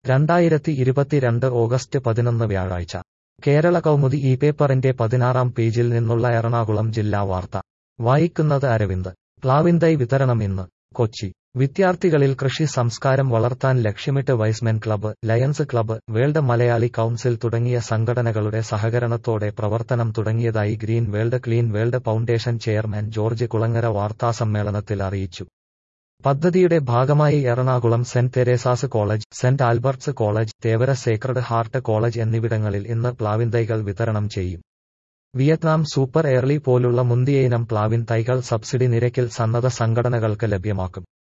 രണ്ടായിരത്തി ഇരുപത്തിരണ്ട് ഓഗസ്റ്റ് പതിനൊന്ന് വ്യാഴാഴ്ച കേരള കൗമുദി ഈ പേപ്പറിന്റെ പതിനാറാം പേജിൽ നിന്നുള്ള എറണാകുളം ജില്ലാ വാർത്ത വായിക്കുന്നത് അരവിന്ദ് പ്ലാവിന്തൈ വിതരണം ഇന്ന് കൊച്ചി വിദ്യാർത്ഥികളിൽ കൃഷി സംസ്കാരം വളർത്താൻ ലക്ഷ്യമിട്ട് Y's Men club Lions club world Malayali council തുടങ്ങിയ സംഘടനകളുടെ സഹകരണത്തോടെ പ്രവർത്തനം തുടങ്ങിയതായി green world clean world foundation chairman George Kulangara വാർത്താസമ്മേളനത്തിൽ അറിയിച്ചു പദ്ധതിയുടെ ഭാഗമായി Ernakulam saint Teresa's college saint Albert's college Thevara Sacred Heart college എന്നിവിടങ്ങളിൽ ഇന്ന് പ്ലാവിന്തൈകൾ വിതരണം ചെയ്യും വിയറ്റ്നാം സൂപ്പർ എയർലി പോലുള്ള മുന്തിയ ഇനം പ്ലാവിൻ തൈകൾ സബ്സിഡി നിരക്കിൽ സന്നദ്ധ സംഘടനകൾക്ക് ലഭ്യമാക്കും